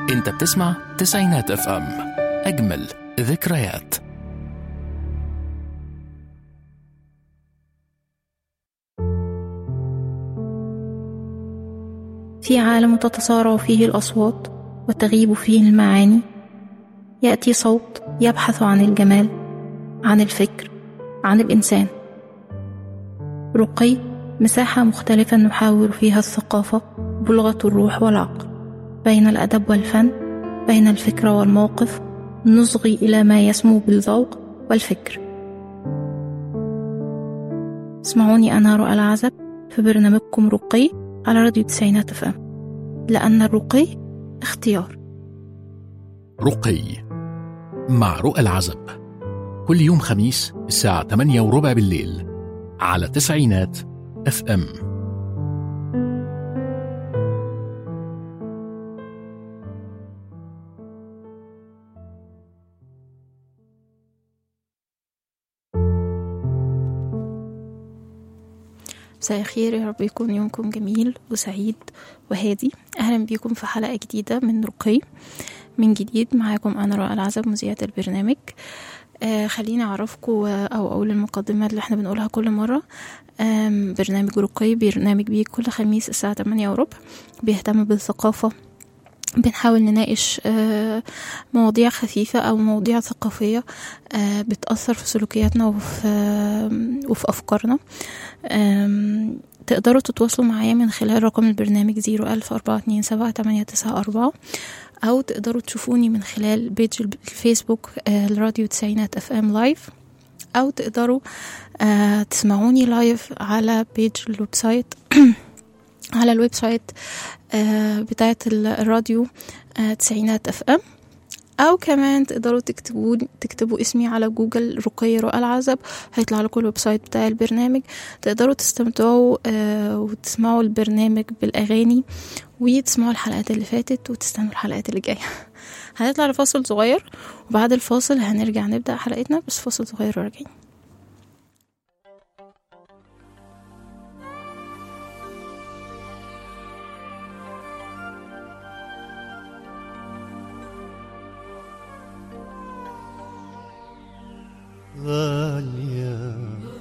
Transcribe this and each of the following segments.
انت بتسمع تسعينات اف ام اجمل ذكريات في عالم تتصارع فيه الأصوات وتغيب فيه المعاني يأتي صوت يبحث عن الجمال عن الفكر عن الإنسان رقي مساحة مختلفة نحاور فيها الثقافة بلغة الروح والعقل بين الأدب والفن بين الفكرة والموقف نصغي إلى ما يسمو بالذوق والفكر اسمعوني أنا رؤى العزب في برنامجكم رقي على راديو تسعينات اف ام لأن الرقي اختيار رقي مع رؤى العزب كل يوم خميس الساعة 8 وربع بالليل على تسعينات اف ام مساء الخير يا رب يكون يومكم جميل وسعيد وهادي أهلا بيكم في حلقة جديدة من رقي من جديد معاكم أنا رؤى العزب مذيعة البرنامج آه خليني أعرفكم أو أقول المقدمة اللي احنا بنقولها كل مرة آم، برنامج رقي برنامج بيه كل خميس الساعة 8 وربع بيهتم بالثقافة بنحاول نناقش آه، مواضيع خفيفة أو مواضيع ثقافية آه، بتأثر في سلوكياتنا وفي آم، وفي أفكارنا آم، تقدروا تتواصلوا معايا من خلال رقم البرنامج زيرو ألف أربعة اتنين سبعة تمانية تسعة أربعة أو تقدروا تشوفوني من خلال بيج الفيسبوك آه، الراديو تسعينات اف ام لايف أو تقدروا آه، تسمعوني لايف على بيج الويب سايت على الويب سايت آه، بتاعة ال- الراديو آه، تسعينات اف ام او كمان تقدروا تكتبوا تكتبوا اسمي على جوجل رقي رؤى العزب هيطلع لكم الويب سايت بتاع البرنامج تقدروا تستمتعوا آه، وتسمعوا البرنامج بالاغاني وتسمعوا الحلقات اللي فاتت وتستنوا الحلقات اللي جايه هنطلع لفاصل صغير وبعد الفاصل هنرجع نبدا حلقتنا بس فاصل صغير وراجعين غالية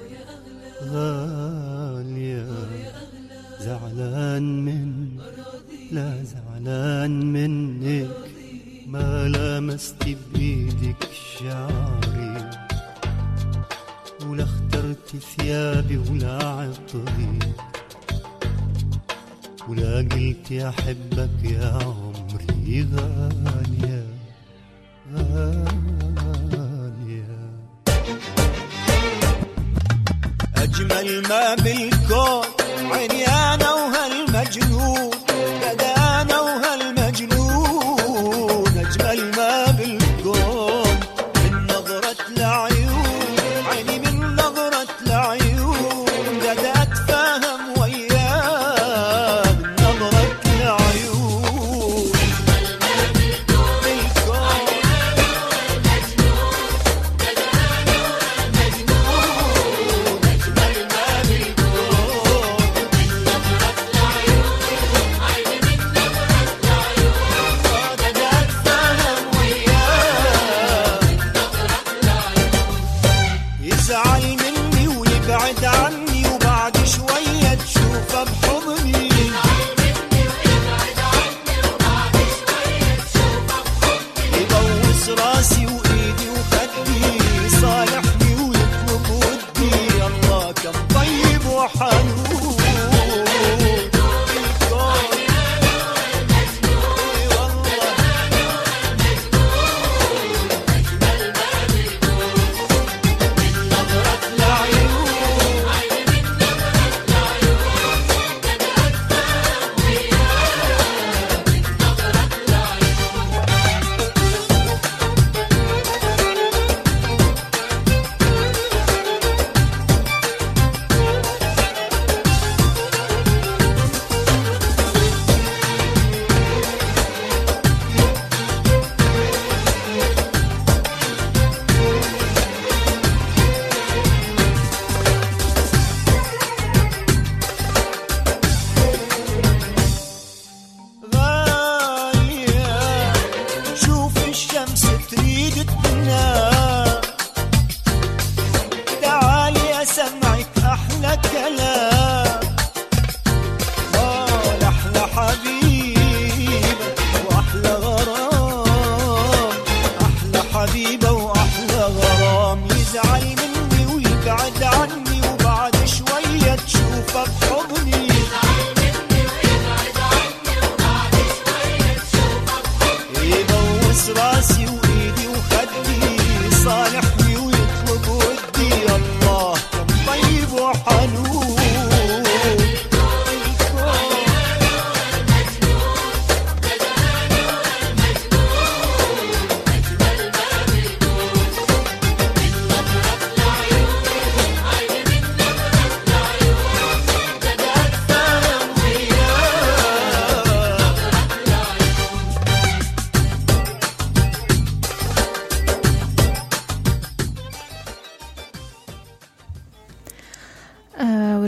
غالية زعلان من لا زعلان منك ما لمست بإيدك شعري ولا اخترت ثيابي ولا عطري ولا قلت أحبك يا عمري غالية غالية أجمل ما بالكون عيني أنا وهالمجنون بدا أنا وهالمجنون أجمل ما بالكون من نظرة العيون عيني من نظرة العيون بدا أتفاهم وياه من نظرة العيون بالكون أجمل ما بالكون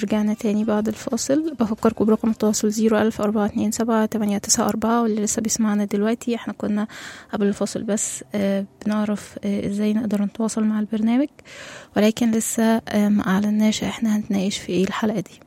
ورجعنا تاني بعد الفاصل بفكركم برقم التواصل زيرو ألف أربعة اتنين سبعة تمانية تسعة أربعة واللي لسه بيسمعنا دلوقتي احنا كنا قبل الفاصل بس آه، بنعرف آه، ازاي نقدر نتواصل مع البرنامج ولكن لسه آه، ما أعلناش احنا هنتناقش في ايه الحلقة دي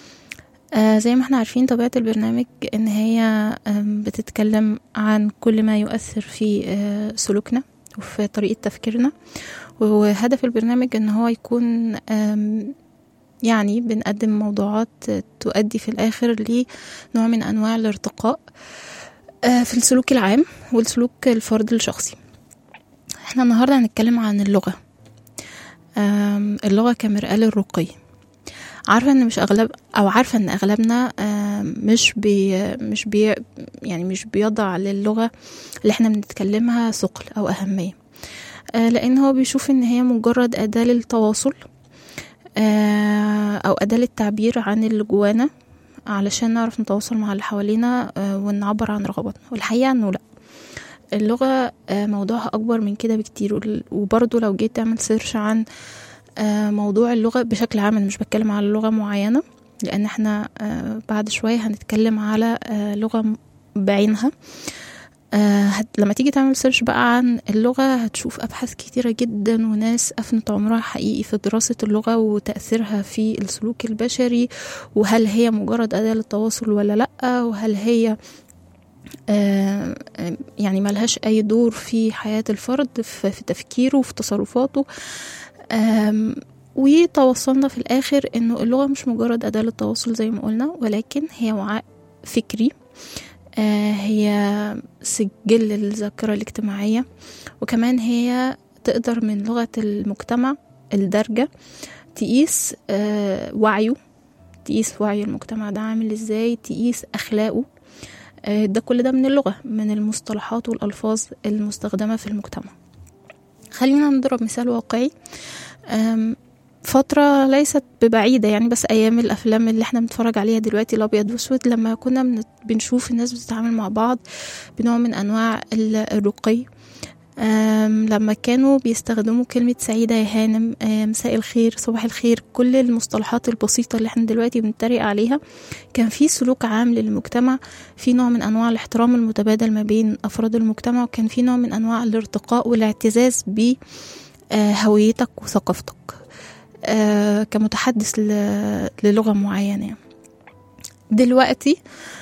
آه زي ما احنا عارفين طبيعة البرنامج ان هي آم، بتتكلم عن كل ما يؤثر في آه سلوكنا وفي طريقة تفكيرنا وهدف البرنامج ان هو يكون آم، يعني بنقدم موضوعات تؤدي في الآخر لنوع من أنواع الارتقاء آه، في السلوك العام والسلوك الفرد الشخصي احنا النهاردة هنتكلم عن اللغة آم، اللغة كمرآة للرقي عارفة ان مش اغلب او عارفة ان اغلبنا آم، مش بي مش بي يعني مش بيضع للغة اللي احنا بنتكلمها ثقل او اهمية آه، لان هو بيشوف ان هي مجرد اداة للتواصل آه، او اداة للتعبير عن اللي جوانا علشان نعرف نتواصل مع اللي حوالينا آه، ونعبر عن رغباتنا والحقيقة انه لا اللغة آه، موضوعها أكبر من كده بكتير وال- وبرضه لو جيت تعمل سيرش عن آه، موضوع اللغة بشكل عام أنا مش بتكلم على لغة معينة لأن احنا آه، بعد شوية هنتكلم على آه، لغة م- بعينها آه، هت- لما تيجي تعمل سيرش بقى عن اللغة هتشوف أبحاث كتيرة جدا وناس أفنت عمرها حقيقي في دراسة اللغة وتأثيرها في السلوك البشري وهل هي مجرد أداة للتواصل ولا لأ وهل هي آه، آه، يعني ملهاش أي دور في حياة الفرد في في تفكيره وفي تصرفاته آم، وتوصلنا في الآخر إنه اللغة مش مجرد أداة للتواصل زي ما قلنا ولكن هي وعاء فكري آه، هي سجل للذاكرة الاجتماعية وكمان هي تقدر من لغة المجتمع الدارجة تقيس آه، وعيه تقيس وعي المجتمع ده عامل ازاي تقيس أخلاقه آه، ده كل ده من اللغة من المصطلحات والألفاظ المستخدمة في المجتمع خلينا نضرب مثال واقعي أم، فترة ليست ببعيدة يعني بس أيام الأفلام اللي احنا بنتفرج عليها دلوقتي الأبيض وأسود لما كنا بنت- بنشوف الناس بتتعامل مع بعض بنوع من أنواع ال- الرقي أم، لما كانوا بيستخدموا كلمة سعيدة يا هانم أم، مساء الخير صباح الخير كل المصطلحات البسيطة اللي احنا دلوقتي بنتريق عليها كان في سلوك عام للمجتمع في نوع من أنواع الاحترام المتبادل ما بين أفراد المجتمع وكان في نوع من أنواع الارتقاء والاعتزاز بهويتك وثقافتك آه، كمتحدث ل- للغة معينة يعني. دلوقتي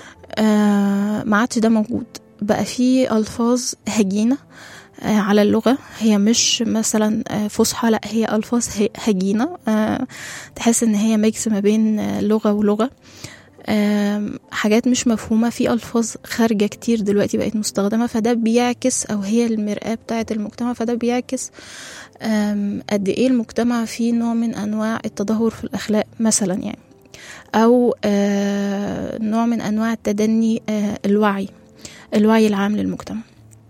آه، ما عادش ده موجود بقى في ألفاظ هجينة آه، على اللغة هي مش مثلا آه، فصحى لا هي ألفاظ ه- هجينة آه، تحس إن هي ميكس ما بين آه، لغة ولغة آم، حاجات مش مفهومة في ألفاظ خارجة كتير دلوقتي بقت مستخدمة فده بيعكس أو هي المرآة بتاعة المجتمع فده بيعكس آم، قد إيه المجتمع فيه نوع من أنواع التدهور في الأخلاق مثلا يعني أو آه، نوع من أنواع التدني آه، الوعي الوعي العام للمجتمع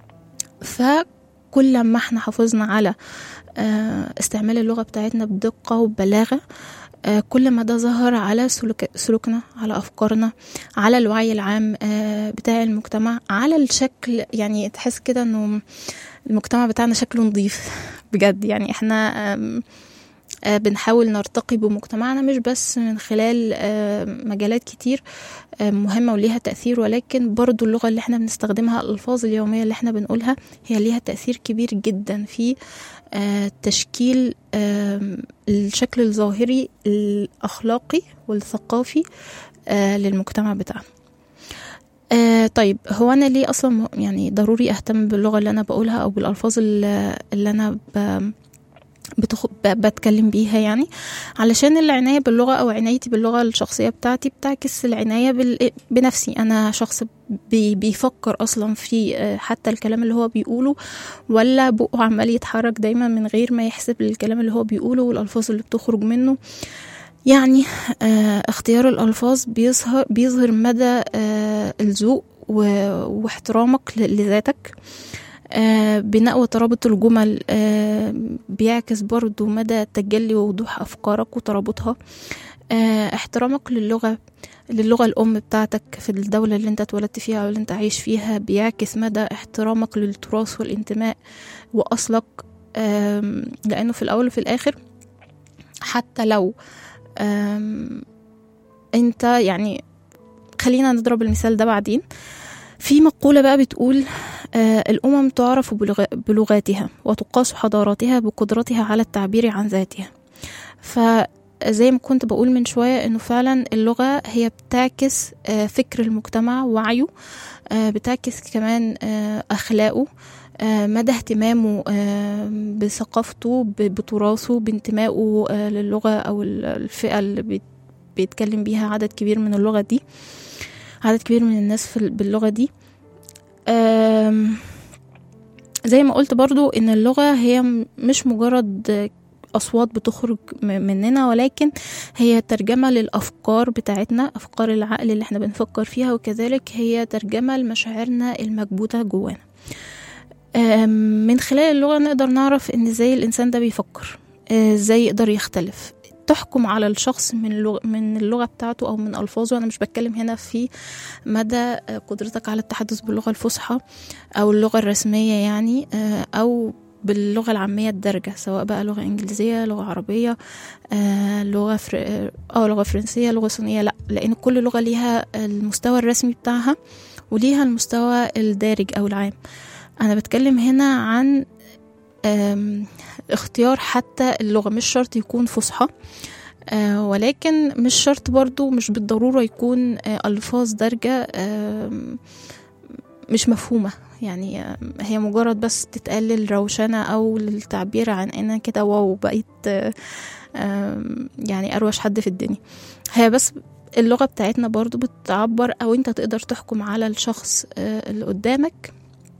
فكل ما احنا حافظنا على آه، استعمال اللغة بتاعتنا بدقة وبلاغة آه، كل ما ده ظهر على سلوك سلوكنا على أفكارنا على الوعي العام آه، بتاع المجتمع على الشكل يعني تحس كده انه المجتمع بتاعنا شكله نظيف بجد يعني احنا آم، آه، بنحاول نرتقي بمجتمعنا مش بس من خلال آه، مجالات كتير آه، مهمة وليها تأثير ولكن برضو اللغة اللي احنا بنستخدمها الألفاظ اليومية اللي احنا بنقولها هي ليها تأثير كبير جدا في آه، تشكيل آم، الشكل الظاهري الأخلاقي والثقافي آه، للمجتمع بتاعنا آه طيب هو انا ليه اصلا م- يعني ضروري اهتم باللغه اللي انا بقولها او بالالفاظ اللي, اللي انا ب... بتخ... ب... بتكلم بيها يعني علشان العنايه باللغه او عنايتي باللغه الشخصيه بتاعتي بتعكس العنايه بال... بنفسي انا شخص بي... بيفكر اصلا في آه، حتى الكلام اللي هو بيقوله ولا بقه عمال يتحرك دايما من غير ما يحسب الكلام اللي هو بيقوله والالفاظ اللي بتخرج منه يعني آه اختيار الألفاظ بيظهر بيظهر مدى آه الذوق و- واحترامك ل- لذاتك آه بناء وترابط الجمل آه بيعكس برضو مدى تجلي ووضوح أفكارك وترابطها آه احترامك للغة للغة الأم بتاعتك في الدولة اللي انت اتولدت فيها أو اللي انت عايش فيها بيعكس مدى احترامك للتراث والانتماء وأصلك آم، لأنه في الأول وفي الآخر حتى لو آم، انت يعني خلينا نضرب المثال ده بعدين في مقولة بقى بتقول آه الأمم تعرف بلغ- بلغاتها وتقاس حضاراتها بقدرتها على التعبير عن ذاتها فزي ما كنت بقول من شوية إنه فعلا اللغة هي بتعكس آه فكر المجتمع وعيه آه بتعكس كمان آه أخلاقه آه مدى اهتمامه آه بثقافته ب- بتراثه بانتمائه آه للغة أو ال- الفئة اللي بيت- بيتكلم بيها عدد كبير من اللغة دي عدد كبير من الناس في ال- باللغة دي آم، زي ما قلت برضو ان اللغة هي م- مش مجرد أصوات بتخرج م- مننا ولكن هي ترجمة للأفكار بتاعتنا أفكار العقل اللي احنا بنفكر فيها وكذلك هي ترجمة لمشاعرنا المكبوتة جوانا آم، من خلال اللغة نقدر نعرف ان ازاي الإنسان ده بيفكر آه، ازاي يقدر يختلف تحكم على الشخص من اللغة من اللغة بتاعته أو من ألفاظه أنا مش بتكلم هنا في مدى قدرتك على التحدث باللغة الفصحى أو اللغة الرسمية يعني آه، أو باللغة العامية الدارجة سواء بقى لغة إنجليزية لغة عربية آه، لغة فر... أو لغة فرنسية لغة صينية لأ لأن كل لغة ليها المستوى الرسمي بتاعها وليها المستوى الدارج أو العام أنا بتكلم هنا عن آم، اختيار حتى اللغة مش شرط يكون فصحى آه، ولكن مش شرط برضو مش بالضرورة يكون آه، ألفاظ دارجة آم، مش مفهومة يعني آم، هي مجرد بس تتقال للروشنة أو للتعبير عن أنا كده واو بقيت آه، آم، يعني أروش حد في الدنيا هي بس اللغة بتاعتنا برضو بتعبر أو أنت تقدر تحكم على الشخص آه، اللي قدامك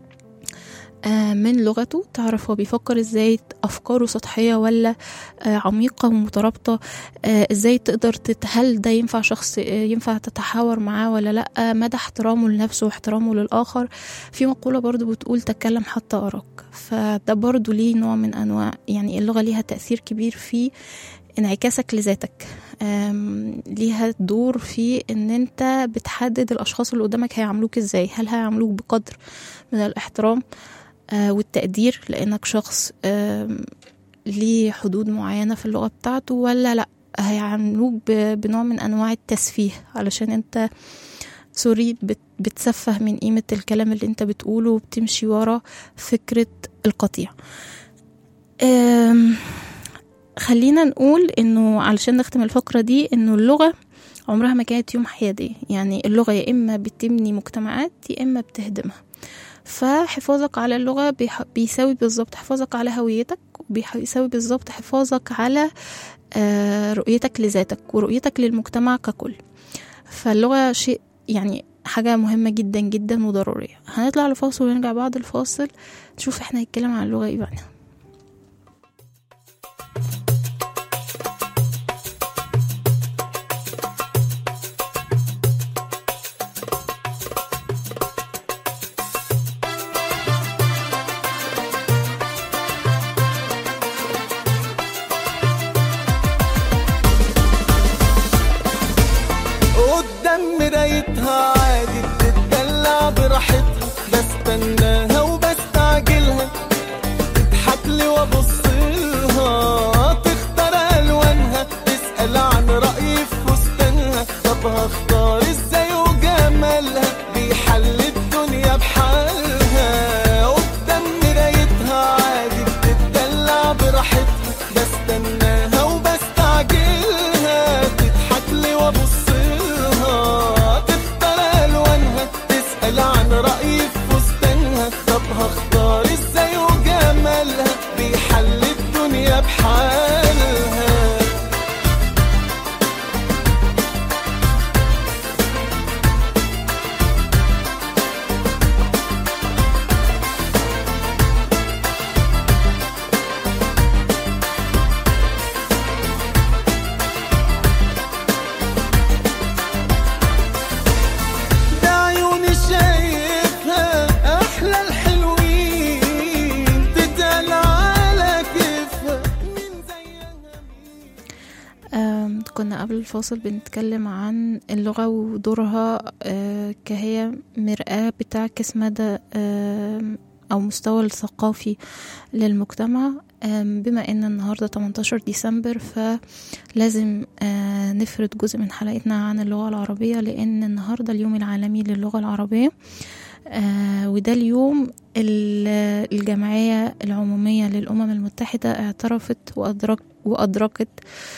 آه، من لغته تعرف هو بيفكر ازاي افكاره سطحيه ولا آه، عميقه ومترابطه آه، ازاي تقدر تت- هل ده ينفع شخص آه، ينفع تتحاور معاه ولا لا مدى احترامه لنفسه واحترامه للاخر في مقوله برضو بتقول تكلم حتى اراك فده برضو ليه نوع من انواع يعني اللغه ليها تاثير كبير في انعكاسك لذاتك آم، ليها دور في ان انت بتحدد الاشخاص اللي قدامك هيعاملوك ازاي هل هيعاملوك بقدر من الاحترام آه، والتقدير لانك شخص آم، ليه حدود معينة في اللغة بتاعته ولا لا هيعاملوك ب- بنوع من انواع التسفيه علشان انت سوري بت- بتسفه من قيمة الكلام اللي انت بتقوله وبتمشي ورا فكرة القطيع آم، خلينا نقول انه علشان نختم الفقرة دي انه اللغة عمرها ما كانت يوم حيادية يعني اللغة يا إما بتبني مجتمعات يا إما بتهدمها فحفاظك على اللغة بيح- بيساوي بالظبط حفاظك على هويتك وبيساوي بالظبط حفاظك على آه، رؤيتك لذاتك ورؤيتك للمجتمع ككل فاللغة شيء يعني حاجة مهمة جدا جدا وضرورية هنطلع لفاصل ونرجع بعد الفاصل نشوف احنا هنتكلم عن اللغة ايه بعدها قدام مرايتها عادي بتتدلع براحتها بستناها وبستعجلها تضحك لي وابص لها تختار الوانها تسال عن رايي في فستانها طب هختار ازاي وجمالها بيحل الدنيا بحالها قدام مرايتها عادي بتتدلع براحتها بستناها وبستعجلها تضحك لي وابص لها تختار الوانها تسال عن رايي في فستانها طب هختار ازاي وجمالها بيحل الدنيا بحالها ده عيوني شايفها احلى الحلوين تتقال على كيفها مين زيها آم، كنا قبل الفاصل بنتكلم عن اللغة ودورها آه، كهي مرآة بتعكس مدى آم، أو مستوى الثقافي للمجتمع آم، بما ان النهاردة 18 ديسمبر فلازم آه، نفرد جزء من حلقتنا عن اللغة العربية لان النهاردة اليوم العالمي للغة العربية آه، وده اليوم ال- الجمعية العمومية للأمم المتحدة اعترفت وأدرك وأدركت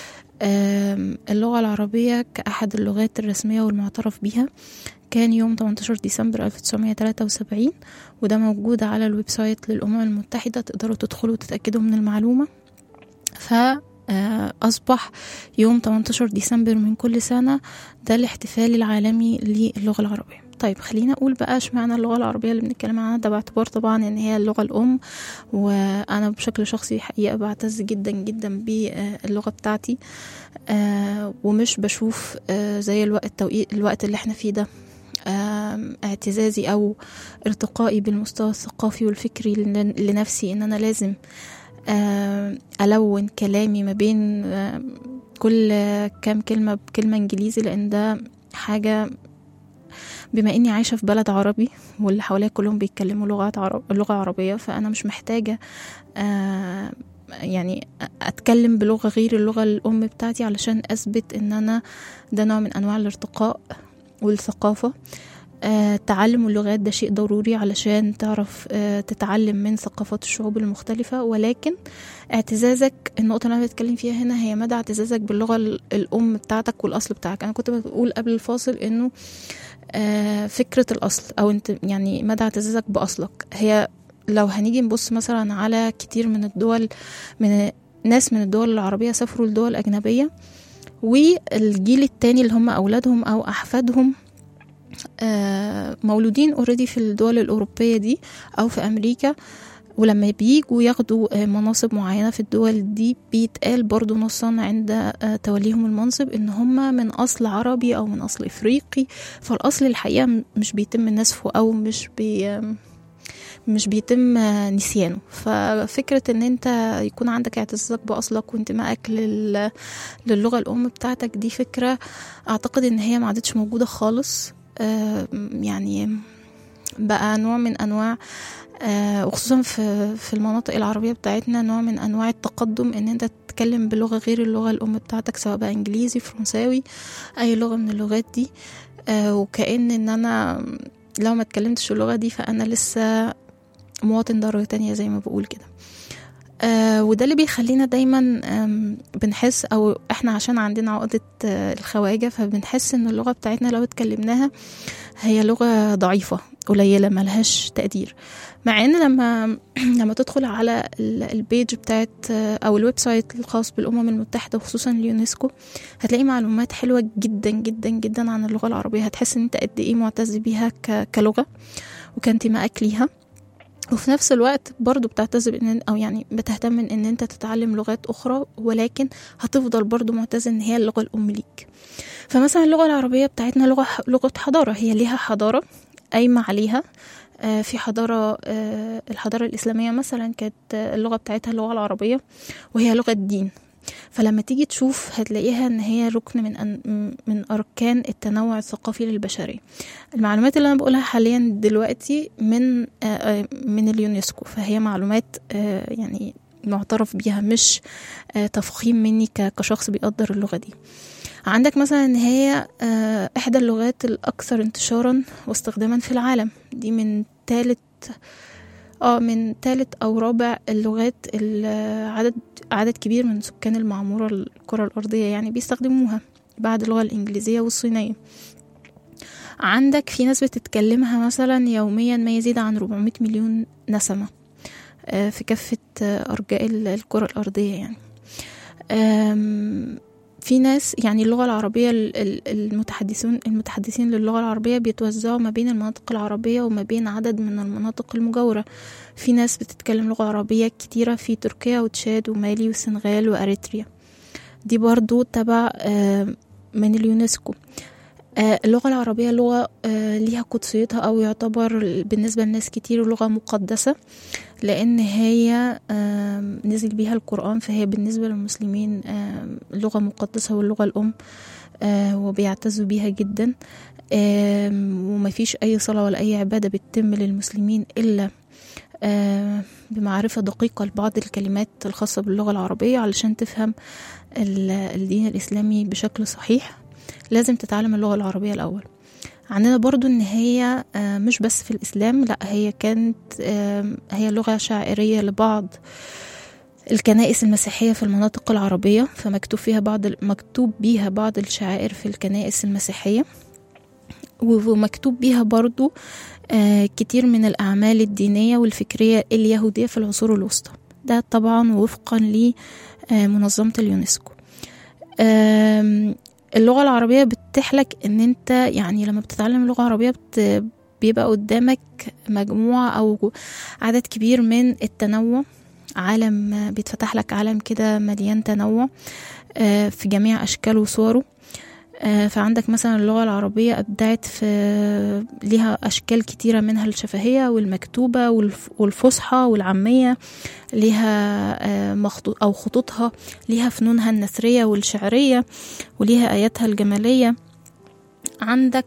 آم، اللغة العربية كأحد اللغات الرسمية والمعترف بها كان يوم 18 ديسمبر 1973 وده موجود على الويب سايت للأمم المتحدة تقدروا تدخلوا وتتأكدوا من المعلومة ف آه، أصبح يوم 18 ديسمبر من كل سنة ده الاحتفال العالمي للغة العربية طيب خلينا أقول بقى اشمعنى اللغة العربية اللي بنتكلم عنها ده باعتبار طبعا إن هي اللغة الأم وأنا بشكل شخصي حقيقة بعتز جدا جدا باللغة بتاعتي آه، ومش بشوف آه، زي الوقت التوقيت الوقت اللي احنا فيه ده آم، اعتزازي او ارتقائي بالمستوى الثقافي والفكري لن- لنفسي ان انا لازم آم، الون كلامي ما بين آم، كل كام كلمه بكلمه انجليزي لان ده حاجه بما اني عايشه في بلد عربي واللي حواليا كلهم بيتكلموا لغات عرب لغه عربيه فانا مش محتاجه آه يعني اتكلم بلغه غير اللغه الام بتاعتي علشان اثبت ان انا ده نوع من انواع الارتقاء والثقافه آه تعلم اللغات ده شيء ضروري علشان تعرف آه تتعلم من ثقافات الشعوب المختلفة ولكن اعتزازك النقطة اللي أنا بتكلم فيها هنا هي مدى اعتزازك باللغة ال- الأم بتاعتك والأصل بتاعك أنا كنت بقول قبل الفاصل إنه آه فكرة الأصل أو أنت يعني مدى اعتزازك بأصلك هي لو هنيجي نبص مثلا على كتير من الدول من ناس من الدول العربية سافروا لدول أجنبية والجيل التاني اللي هم أولادهم أو أحفادهم آه، مولودين اوريدي في الدول الأوروبية دي أو في أمريكا ولما بيجوا ياخدوا آه، مناصب معينة في الدول دي بيتقال برضو نصا عند آه، توليهم المنصب إن هم من أصل عربي أو من أصل إفريقي فالأصل الحقيقة م- مش بيتم نسفه أو مش بي آم، مش بيتم آه، نسيانه ففكرة ان انت يكون عندك اعتزازك بأصلك وانتمائك لل... للغة الأم بتاعتك دي فكرة أعتقد ان هي ما عادتش موجودة خالص آه، يعني بقى نوع من انواع آه، وخصوصا في في المناطق العربيه بتاعتنا نوع من انواع التقدم ان انت تتكلم بلغه غير اللغه الام بتاعتك سواء بقى انجليزي فرنساوي اي لغه من اللغات دي آه، وكأن ان انا لو ما اتكلمتش اللغه دي فانا لسه مواطن درجه تانية زي ما بقول كده آه وده اللي بيخلينا دايما آم، بنحس او احنا عشان عندنا عقدة آه الخواجة فبنحس ان اللغة بتاعتنا لو اتكلمناها هي لغة ضعيفة قليلة ملهاش تقدير مع ان لما لما تدخل على ال- البيج بتاعت آه، او الويب سايت الخاص بالامم المتحدة وخصوصا اليونسكو هتلاقي معلومات حلوة جدا جدا جدا عن اللغة العربية هتحس ان انت قد ايه معتز بيها ك- كلغة وكانتمائك ليها وفي نفس الوقت برضو بتعتز بان او يعني بتهتم من ان انت تتعلم لغات اخرى ولكن هتفضل برضو معتز ان هي اللغه الام ليك فمثلا اللغه العربيه بتاعتنا لغه لغه حضاره هي ليها حضاره قايمه عليها آه، في حضارة آه، الحضارة الإسلامية مثلا كانت آه، اللغة بتاعتها اللغة العربية وهي لغة دين فلما تيجي تشوف هتلاقيها ان هي ركن من أن من اركان التنوع الثقافي للبشريه المعلومات اللي انا بقولها حاليا دلوقتي من آه، آه، من اليونسكو فهي معلومات آه، يعني معترف بيها مش آه، تفخيم مني ك- كشخص بيقدر اللغه دي عندك مثلا ان هي آه، احدى اللغات الاكثر انتشارا واستخداما في العالم دي من ثالث اه من ثالث او رابع اللغات اللي عدد عدد كبير من سكان المعمورة الكرة الأرضية يعني بيستخدموها بعد اللغة الإنجليزية والصينية عندك في ناس بتتكلمها مثلا يوميا ما يزيد عن 400 مليون نسمة آه، في كافة آه، أرجاء ال- الكرة الأرضية يعني آم، في ناس يعني اللغة العربية ال- ال- المتحدثون المتحدثين للغة العربية بيتوزعوا ما بين المناطق العربية وما بين عدد من المناطق المجاورة في ناس بتتكلم لغة عربية كتيرة في تركيا وتشاد ومالي والسنغال وأريتريا دي برضو تبع آه، من اليونسكو آه، اللغة العربية لغة آه، ليها قدسيتها أو يعتبر بالنسبة لناس كتير لغة مقدسة لأن هي آم، نزل بيها القرآن فهي بالنسبة للمسلمين آم، لغة مقدسة واللغة الأم آه، وبيعتزوا بيها جدا آم، ومفيش أي صلاة ولا أي عبادة بتتم للمسلمين إلا آه، بمعرفة دقيقة لبعض الكلمات الخاصة باللغة العربية علشان تفهم ال- الدين الإسلامي بشكل صحيح لازم تتعلم اللغة العربية الأول عندنا برضو ان هي آه، مش بس في الاسلام لا هي كانت آم، هي لغة شاعرية لبعض الكنائس المسيحية في المناطق العربية فمكتوب فيها بعض مكتوب بيها بعض الشعائر في الكنائس المسيحية ومكتوب بيها برضو آه، كتير من الأعمال الدينية والفكرية اليهودية في العصور الوسطى ده طبعا وفقا لمنظمة اليونسكو آم، اللغة العربية بتحلك ان انت يعني لما بتتعلم اللغة العربية بت بيبقى قدامك مجموعة أو عدد كبير من التنوع عالم بيتفتح لك عالم كده مليان تنوع آه، في جميع أشكاله وصوره آه، فعندك مثلا اللغة العربية أبدعت في ليها أشكال كتيرة منها الشفهية والمكتوبة والف- والفصحى والعامية ليها آه، مخطوط أو خطوطها ليها فنونها النثرية والشعرية وليها آياتها الجمالية عندك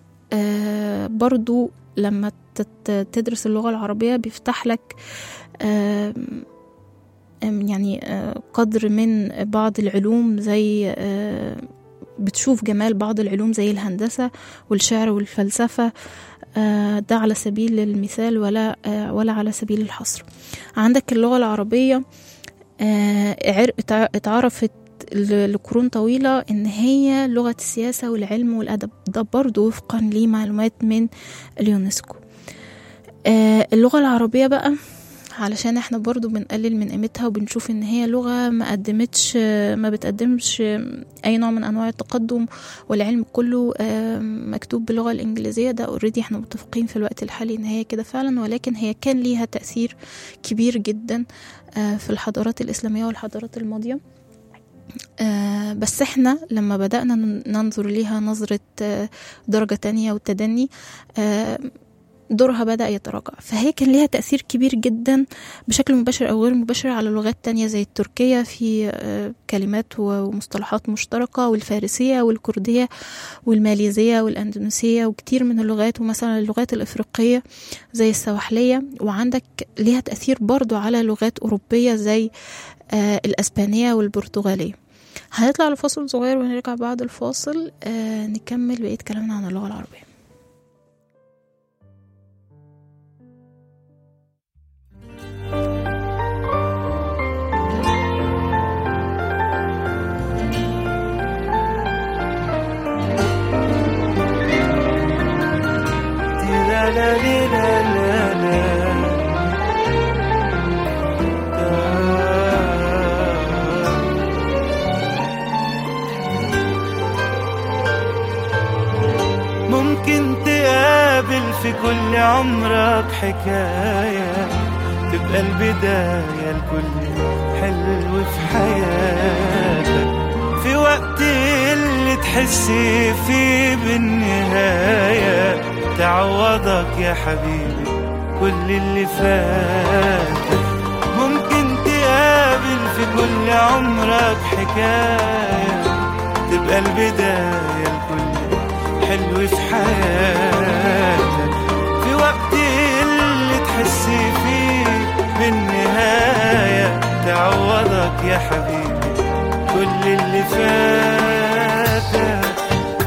آه، برضو لما تت- تدرس اللغة العربية بيفتح لك آم، آم، يعني آه، قدر من بعض العلوم زي آه، بتشوف جمال بعض العلوم زي الهندسة والشعر والفلسفة آه، ده على سبيل المثال ولا آه، ولا على سبيل الحصر عندك اللغة العربية آه، عر- اتع- اتعرفت ل- لقرون طويلة إن هي لغة السياسة والعلم والأدب ده برضو وفقا لمعلومات من اليونسكو آه، اللغة العربية بقى علشان احنا برضو بنقلل من قيمتها وبنشوف ان هي لغة ما قدمتش ما بتقدمش اي نوع من انواع التقدم والعلم كله آه، مكتوب باللغة الانجليزية ده اوريدي احنا متفقين في الوقت الحالي ان هي كده فعلا ولكن هي كان ليها تأثير كبير جدا آه، في الحضارات الإسلامية والحضارات الماضية آه، بس احنا لما بدأنا ن- ننظر ليها نظرة آه، درجة تانية والتدني آه، دورها بدأ يتراجع فهي كان ليها تأثير كبير جدا بشكل مباشر أو غير مباشر على لغات تانية زي التركية في آه، كلمات ومصطلحات مشتركة والفارسية والكردية والماليزية والأندونيسية وكتير من اللغات ومثلا اللغات الإفريقية زي السواحلية وعندك ليها تأثير برضو على لغات أوروبية زي آه، الأسبانية والبرتغالية هنطلع لفاصل صغير ونرجع بعد الفاصل آه، نكمل بقية كلامنا عن اللغة العربية لا لا لا لا لا ممكن تقابل في كل عمرك حكاية تبقى البداية لكل حلو في حياتك في وقت اللي تحس فيه بالنهاية تعوضك يا حبيبي كل اللي فاتك ممكن تقابل في كل عمرك حكاية تبقى البداية لكل حلو في حياتك في وقت اللي تحس فيه بالنهاية تعوضك يا حبيبي كل اللي فاتك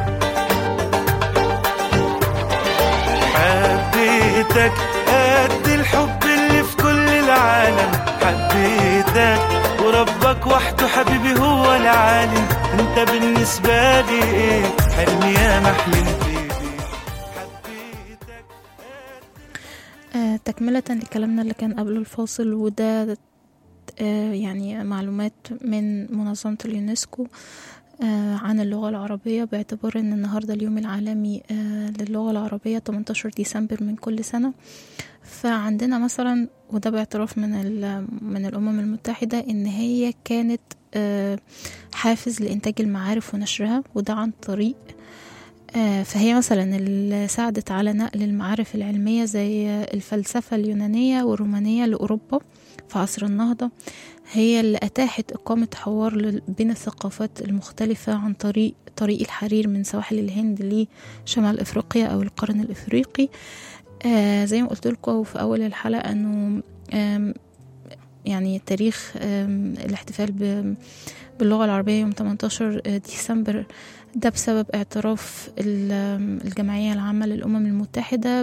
حبيتك قد الحب اللي في كل العالم حبيتك وربك وحده حبيبي هو العالم انت بالنسبة لي ايه حلمي يا ما حلمت بيه حبيتك آه، تكملة لكلامنا اللي كان قبل الفاصل وده آه، يعني معلومات من منظمة اليونسكو آه، عن اللغة العربية باعتبار ان النهاردة اليوم العالمي آه، للغة العربية 18 ديسمبر من كل سنة فعندنا مثلا وده باعتراف من ال- من الأمم المتحدة ان هي كانت آه، حافز لإنتاج المعارف ونشرها وده عن طريق آه، فهي مثلا اللي ساعدت على نقل المعارف العلمية زي الفلسفة اليونانية والرومانية لأوروبا في عصر النهضة هي اللي أتاحت إقامة حوار لل- بين الثقافات المختلفة عن طريق طريق الحرير من سواحل الهند لشمال أفريقيا أو القرن الإفريقي آه زي ما قلت لكم في أول الحلقة أنه آم، يعني تاريخ آم، الاحتفال ب- باللغة العربية يوم 18 ديسمبر ده بسبب اعتراف ال- آم، الجمعية العامة للأمم المتحدة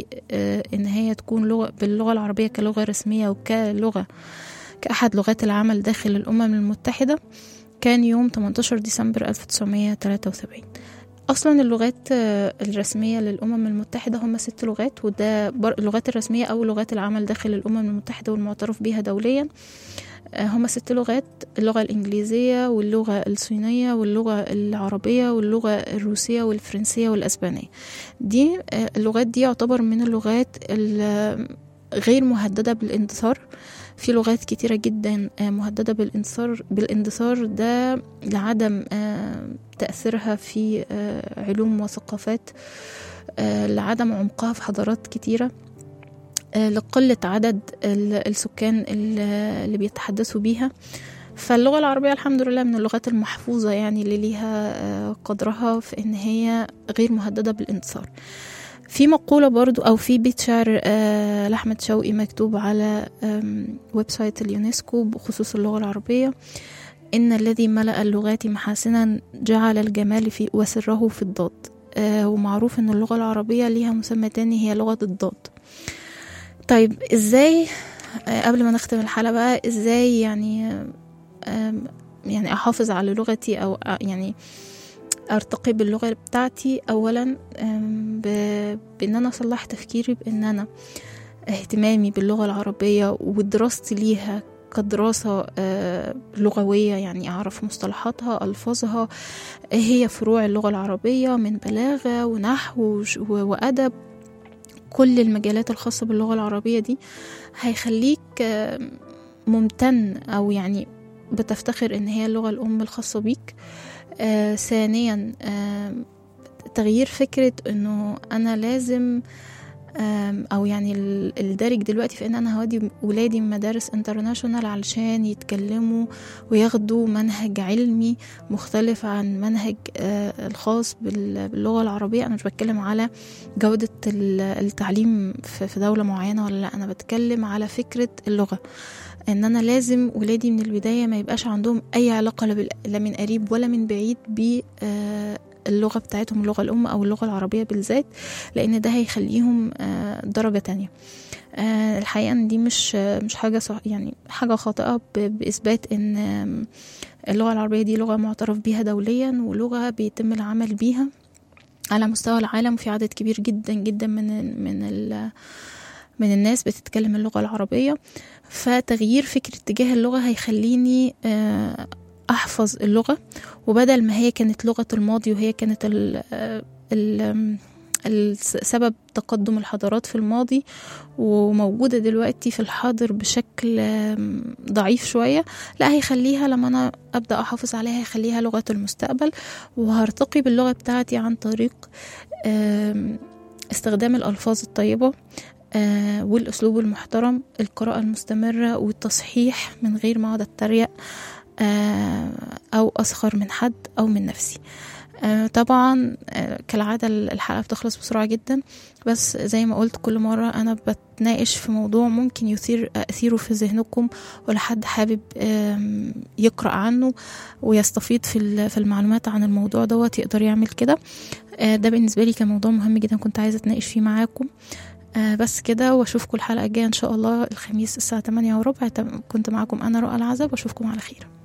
بأن هي تكون لغة باللغة العربية كلغة رسمية وكلغة كأحد لغات العمل داخل الأمم المتحدة كان يوم 18 ديسمبر 1973 أصلا اللغات آه، الرسمية للأمم المتحدة هم ست لغات وده بر- اللغات الرسمية أو لغات العمل داخل الأمم المتحدة والمعترف بها دوليا آه، هم ست لغات اللغة الإنجليزية واللغة الصينية واللغة العربية واللغة الروسية والفرنسية والأسبانية دي آه، اللغات دي يعتبر من اللغات ال- غير مهددة بالاندثار في لغات كتيرة جدا آه، مهددة بالاندثار بالاندثار ده لعدم آه، تأثيرها في آه، علوم وثقافات آه، لعدم عمقها في حضارات كتيرة آه، لقلة عدد ال- السكان ال- اللي بيتحدثوا بيها فاللغة العربية الحمد لله من اللغات المحفوظة يعني اللي ليها آه، قدرها في إن هي غير مهددة بالاندثار في مقولة برضو أو في بيت شعر آه، لأحمد شوقي مكتوب على آم، ويب سايت اليونسكو بخصوص اللغة العربية إن الذي ملأ اللغات محاسنا جعل الجمال في وسره في الضاد آه، ومعروف إن اللغة العربية ليها مسمى تاني هي لغة الضاد طيب إزاي آه، قبل ما نختم الحلقة بقى إزاي يعني آم، يعني أحافظ على لغتي أو أ- يعني ارتقي باللغة بتاعتي اولا أم، ب- بان انا اصلح تفكيري بان انا اهتمامي باللغة العربية ودراستي ليها كدراسة آه، لغوية يعني أعرف مصطلحاتها ألفاظها إيه هي فروع اللغة العربية من بلاغة ونحو وش- و- وأدب كل المجالات الخاصة باللغة العربية دي هيخليك آه، ممتن أو يعني بتفتخر إن هي اللغة الأم الخاصة بيك آه ثانيا آه تغيير فكرة انه انا لازم آم، او يعني ال- الدارج دلوقتي في ان انا هودي ولادي مدارس انترناشونال علشان يتكلموا وياخدوا منهج علمي مختلف عن منهج آه، الخاص بال- باللغة العربية انا مش بتكلم على جودة ال- التعليم في في دولة معينة ولا لا انا بتكلم على فكرة اللغة ان انا لازم ولادي من البدايه ما يبقاش عندهم اي علاقه لا بال- لا من قريب ولا من بعيد ب آه، اللغه بتاعتهم اللغه الام او اللغه العربيه بالذات لان ده هيخليهم آه، درجه تانية آه، الحقيقه ان دي مش آه، مش حاجه صح يعني حاجه خاطئه ب- باثبات ان آم، اللغه العربيه دي لغه معترف بيها دوليا ولغه بيتم العمل بيها على مستوى العالم وفي عدد كبير جدا جدا من من ال من الناس بتتكلم اللغة العربية فتغيير فكرة تجاه اللغة هيخليني آه، أحفظ اللغة وبدل ما هي كانت لغة الماضي وهي كانت ال ال السبب تقدم الحضارات في الماضي وموجودة دلوقتي في الحاضر بشكل آم، ضعيف شوية لا هيخليها لما أنا أبدأ أحافظ عليها هيخليها لغة المستقبل وهرتقي باللغة بتاعتي عن طريق آم، استخدام الألفاظ الطيبة آه، والأسلوب المحترم القراءة المستمرة والتصحيح من غير ما أقعد أتريق آه، أو أسخر من حد أو من نفسي آه، طبعا آه، كالعادة الحلقة بتخلص بسرعة جدا بس زي ما قلت كل مرة أنا بتناقش في موضوع ممكن يثير أثيره في ذهنكم ولا حد حابب آم، يقرأ عنه ويستفيض في ال- في المعلومات عن الموضوع دوت يقدر يعمل كده آه، ده بالنسبة لي كان موضوع مهم جدا كنت عايزة أتناقش فيه معاكم آه، بس كده واشوفكم الحلقة الجاية ان شاء الله الخميس الساعة 8 وربع كنت معاكم انا رؤى العزب واشوفكم على خير